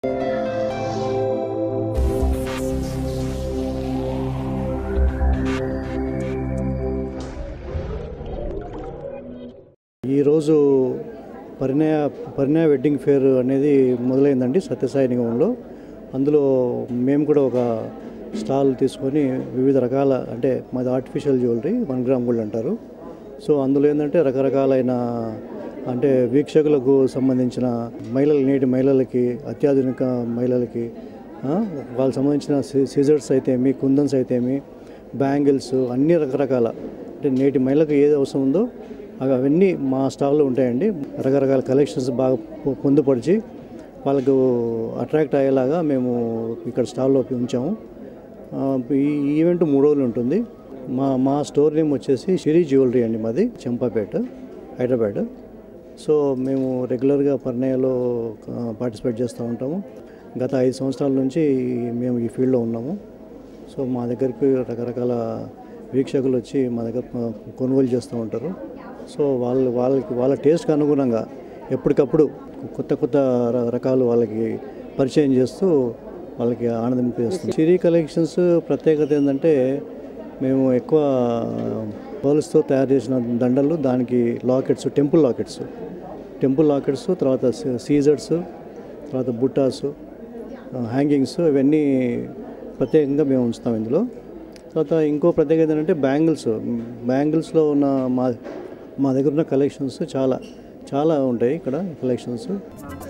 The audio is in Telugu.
ఈరోజు పరిణయ పరిణయ వెడ్డింగ్ ఫేర్ అనేది మొదలైందండి సత్యసాయి నిగమంలో అందులో మేము కూడా ఒక స్టాల్ తీసుకొని వివిధ రకాల అంటే మాది artificial jewellery one gram gold అంటారు సో అందులో ఏంటంటే రకరకాలైన అంటే వీక్షకులకు సంబంధించిన మహిళల నేటి మహిళలకి అత్యాధునిక మహిళలకి ఆ, వాళ్ళకి సంబంధించిన సీ- సీజర్స్ అయితేమి కుందన్స్ అయితేమి బ్యాంగిల్స్ అన్ని రకరకాల అంటే నేటి మహిళలకు ఏది అవసరం ఉందో అవి అవన్నీ మా స్టాల్లో ఉంటాయండి రకరకాల కలెక్షన్స్ బాగా పొ- పొందుపరిచి వాళ్ళకు అట్రాక్ట్ అయ్యేలాగా మేము ఇక్కడ స్టాల్లో ఉంచాము ఆ, ఈ ఈవెంట్ మూడు రోజులు ఉంటుంది మా మా స్టోర్ నేమ్ వచ్చేసి సిరి జ్యువెలరీ అండి మాది చెంపాపేట హైదరాబాద్ సో మేము రెగ్యులర్గా పర్ణయలో పార్టిసిపేట్ చేస్తూ ఉంటాము గత ఐదు సంవత్సరాల నుంచి మేము ఈ ఫీల్డ్లో ఉన్నాము సో మా దగ్గరికి రకరకాల వీక్షకులు వచ్చి మా దగ్గర ఆ, కొనుగోలు చేస్తూ ఉంటారు సో వాళ్ళు వాళ్ళకి వాళ్ళ టేస్ట్కి అనుగుణంగా ఎప్పటికప్పుడు కొత్త కొత్త ర- రకాలు వాళ్ళకి పరిచయం చేస్తూ వాళ్ళకి ఆనందింపేస్తుంది సిరీ కలెక్షన్స్ ప్రత్యేకత ఏంటంటే మేము ఎక్కువ పర్ల్స్తో తయారు చేసిన దండలు దానికి lockets temple lockets temple lockets తర్వాత సీజర్స్ తర్వాత బుట్టాస్ హ్యాంగింగ్స్ ఇవన్నీ ప్రత్యేకంగా మేము ఉంచుతాం ఇందులో తర్వాత ఇంకో ప్రత్యేకత ఏంటంటే బ్యాంగిల్స్ బ్యాంగిల్స్లో ఉన్న మా మా దగ్గర ఉన్న కలెక్షన్స్ చాలా చాలా ఉంటాయి ఇక్కడ కలెక్షన్స్